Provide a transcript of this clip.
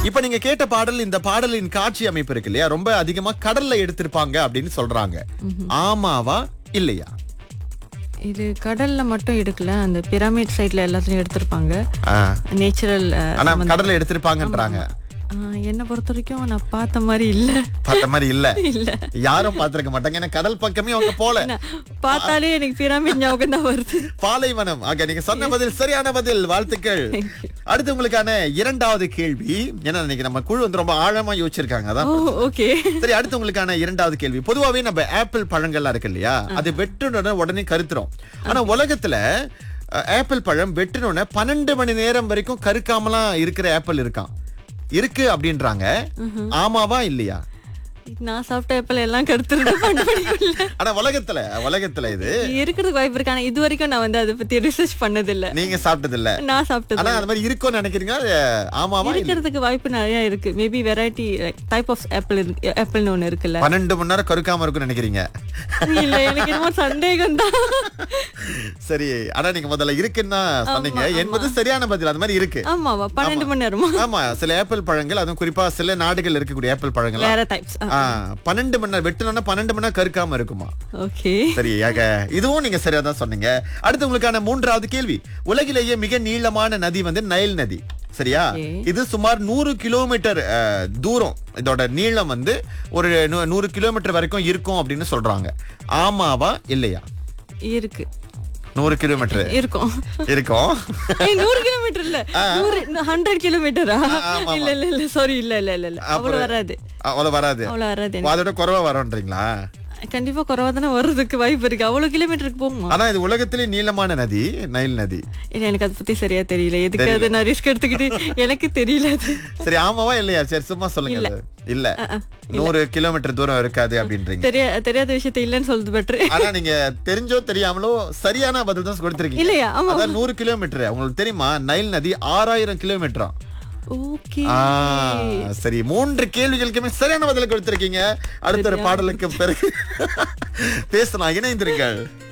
இப்ப நீங்க கேட்ட பாடல் இந்த பாடலின் காட்சி அமைப்பு இருக்கு இல்லையா ரொம்ப அதிகமா கடல்ல எடுத்திருப்பாங்க அப்படின்னு சொல்றாங்க ஆமாவா இல்லையா இது கடல்ல மட்டும் எடுக்கல அந்த பிரமிட் சைட்ல எல்லாத்துலயும் எடுத்திருப்பாங்க ஆ. நேச்சுரல் ஆனா கடல்ல எடுத்திருப்பாங்கன்றாங்க என்ன பொறுத்த வரைக்கும் நான் பார்த்த மாதிரி இல்ல பார்த்த மாதிரி இல்ல இல்ல யாரும் பார்த்திருக்க மாட்டாங்க ஏன்னா கடல் பக்கமே அவங்க போல நான் பார்த்தாலே எனக்கு பிரமிட் ஞாபகம் தான் வருது பாலைவனம் ஆக நீங்க சொன்ன பதில் சரியான பதில் வாழ்த்துக்கள் Thank you. அடுத்து உங்களுக்கான இரண்டாவது கேள்வி ஏன்னா இன்னைக்கு நம்ம குழு வந்து ரொம்ப ஆழமா யோசிச்சிருக்காங்க அதான் ஓ ஓகே சரி அடுத்து உங்களுக்கான இரண்டாவது கேள்வி பொதுவாவே நம்ம ஆப்பிள் பழங்கள்லாம் இருக்கு இல்லையா அது வெட்டுன உடனே கருத்துரும் ஆனா உலகத்துல அஹ், ஆப்பிள் பழம் வெட்டினோடனே பன்னெண்டு மணி நேரம் வரைக்கும் கருக்காமலாம் இருக்கிற ஆப்பிள் இருக்கான் இருக்கு அப்படின்றாங்க ஆமாவா இல்லையா நான் சாப்பிட்ட ஆப்பிள் எல்லாம் கருத்துருந்த பண்ண ஆனா உலகத்துல உலகத்துல இது இருக்கிறதுக்கு வாய்ப்பு இருக்கு ஆனா இது வரைக்கும் நான் வந்து அதை பத்தி ரிசர்ச் பண்ணது இல்ல நீங்க சாப்பிட்டது இல்ல நான் சாப்பிட்டது ஆனா அது மாதிரி இருக்கும்னு நினைக்கிறீங்க அது ஆமாவா இல்ல இருக்கிறதுக்கு வாய்ப்பு நிறைய இருக்கு maybe variety type of apple ஆப்பிள்னு ஒண்ணு இருக்குல்ல பன்னெண்டு மணி நேரம் கருக்காம இருக்கும்னு நினைக்கிறீங்க இல்ல எனக்கு என்னமோ சந்தேகம் தான் சரி ஆனா நீங்க முதல்ல இருக்குன்னு தான் சொன்னீங்க என்பது சரியான பதில் அது மாதிரி இருக்கு ஆமாவா பன்னெண்டு மணி நேரமா ஆமா சில ஆப்பிள் பழங்கள் அதுவும் குறிப்பா சில நாடுகள் இருக்கக்கூடிய ஆப்பிள் பழங்கள் வேற டைப்ஸ் பன்னெண்டு மணி நேரம் வெட்டணும்னா பன்னெண்டு மணி நேரம் கருக்காம இருக்குமா ஓகே சரி ஆக இதுவும் நீங்க சரியா தான் சொன்னீங்க அடுத்து உங்களுக்கான மூன்றாவது கேள்வி உலகிலேயே மிக நீளமான நதி வந்து நைல் நதி சரியா Okay. இது சுமார் நூறு கிலோமீட்டர் அஹ், தூரம் இதோட நீளம் வந்து ஒரு நூ- நூறு கிலோமீட்டர் வரைக்கும் இருக்கும் அப்படின்னு சொல்றாங்க ஆமாவா இல்லையா இருக்கு நூறு கிலோமீட்டர் இருக்கும் இருக்கும் ஏய், நூறு கிலோமீட்டர் இல்ல நூறு ஹண்ட்ரட் கிலோமீட்டரா ஆமா, இல்ல இல்ல இல்ல சாரி இல்ல இல்ல இல்ல இல்ல அவ்வளவு வராது அவ்வளவு வராது அவ்வளவு வராது ஓ, அதோட குறைவா வரோன்றீங்களா எனக்கு. கண்டிப்பா குறைவா தானே வர்றதுக்கு வாய்ப்பு இருக்கு அவ்வளவு கிலோமீட்டருக்கு போகுமா ஆனா இது உலகத்திலே நீளமான நதி நைல் நதி இல்ல எனக்கு அதை பத்தி சரியா தெரியல எதுக்கு அது நான் ரிஸ்க் எடுத்துக்கிட்டு எனக்கு தெரியல அது சரி ஆமாவா இல்லையா சரி சும்மா சொல்லுங்க அது. இல்ல நூறு கிலோமீட்டர் தூரம் இருக்காது அப்படின்றீங்க தெரிய தெரியாத விஷயத்த இல்லன்னு சொல்றது பெட்ரு ஆனா நீங்க தெரிஞ்சோ தெரியாமலோ சரியான பதில் தான் கொடுத்திருக்கீங்க இல்லையா ஆமா அதான் நூறு கிலோமீட்டர் உங்களுக்கு தெரியுமா நைல் நதி ஆறாயிரம் கிலோமீட்டரா ஓகே ஆ, சரி மூன்று கேள்விகளுக்குமே சரியான பதில் கொடுத்திருக்கீங்க அடுத்த ஒரு பாடலுக்கு பிறகு பேசலாம் இணைந்திருங்கள்